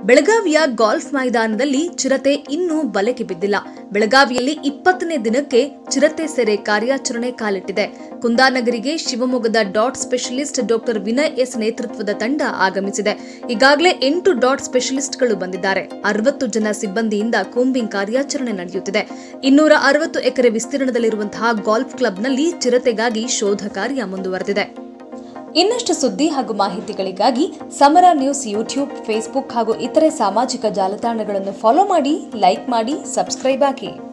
ಬೆಳಗಾವಿಯ ಗಾಲ್ಫ್ ಮೈದಾನದಲ್ಲಿ ಚಿರತೆ ಇನ್ನೂ ಬಲೆಗೆ ಬಿದ್ದಿಲ್ಲ ಬೆಳಗಾವಿಯಲ್ಲಿ ಇಪ್ಪತ್ತನೇ ದಿನಕ್ಕೆ ಚಿರತೆ ಸೆರೆ ಕಾರ್ಯಾಚರಣೆ ಕಾಲಿಟ್ಟಿದೆ ಕುಂದಾನಗರಿಗೆ ಶಿವಮೊಗ್ಗದ dot specialist doctor Vinay S ನೇತೃತ್ವದ ತಂಡ ಆಗಮಿಸಿದೆ ಈಗಾಗಲೇ ಎಂಟು ಡಾಟ್ ಸ್ಪೆಷಲಿಸ್ಟ್ಗಳು ಬಂದಿದ್ದಾರೆ ಅರವತ್ತು ಜನ ಸಿಬ್ಬಂದಿಯಿಂದ ಕೂಂಬಿಂಗ್ ಕಾರ್ಯಾಚರಣೆ ನಡೆಯುತ್ತಿದೆ ಇನ್ನೂರ ಅರವತ್ತು ಎಕರೆ ವಿಸ್ತೀರ್ಣದಲ್ಲಿರುವಂತಹ ಗಾಲ್ಫ್ ಕ್ಲಬ್ನಲ್ಲಿ ಚಿರತೆಗಾಗಿ ಶೋಧ ಕಾರ್ಯ ಮುಂದುವರೆದಿದೆ ಇನ್ನಷ್ಟು ಸುದ್ದಿ ಹಾಗೂ ಮಾಹಿತಿಗಳಿಗಾಗಿ ಸಮರ ನ್ಯೂಸ್ ಯೂಟ್ಯೂಬ್ ಫೇಸ್ಬುಕ್ ಹಾಗೂ ಇತರೆ ಸಾಮಾಜಿಕ ಜಾಲತಾಣಗಳನ್ನು ಫಾಲೋ ಮಾಡಿ ಲೈಕ್ ಮಾಡಿ ಸಬ್ಸ್ಕ್ರೈಬ್ ಆಗಿ